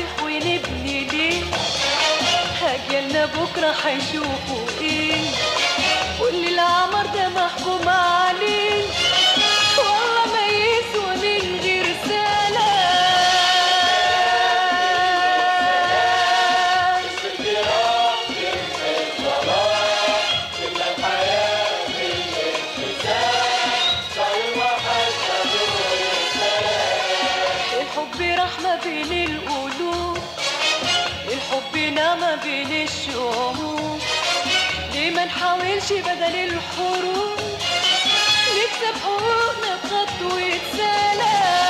نروح ونبني ليه أجيالنا بكرة هيشوفوا إيه كل العمر ده محكوم عليه والله ما يسوى من غير سلام الحب رحمة بين القلوب الحب نعمة بين الشعوب ليه ما نحاولش بدل الحروب نكسب حقوقنا بخطوة سلام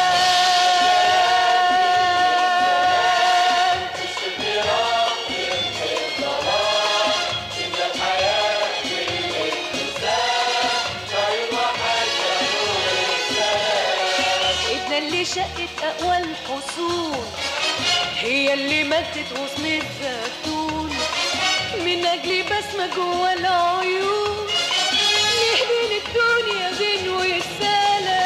ايدنا اللي شقت اقوى الحصون هي اللي مدت غصن الزيتون من اجل بسمه جوه العيون نهدي الدنيا غنو السلام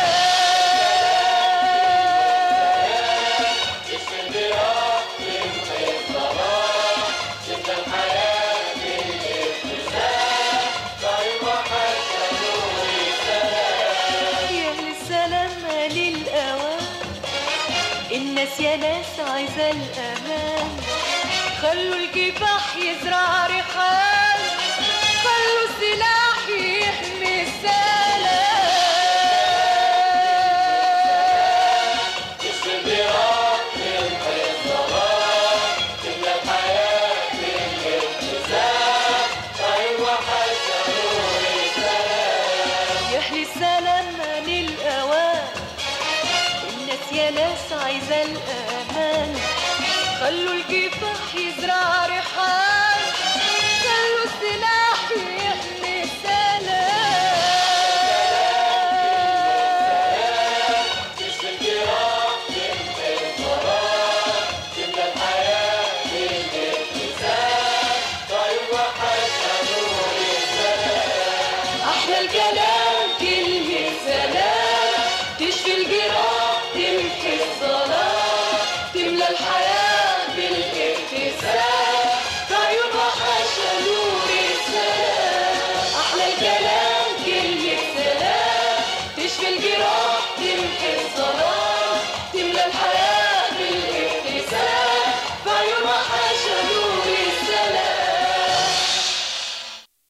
يا أهل السلام للأوان الناس يا ناس عايزة الأمان خلوا الكفاح يزرع ريحان خلوا السلاح يحمي السلام يا أهل السلام للأوان الناس يا ناس عايزة الأمان خلوا الكفاح يزرع ريحان خلوا السلاح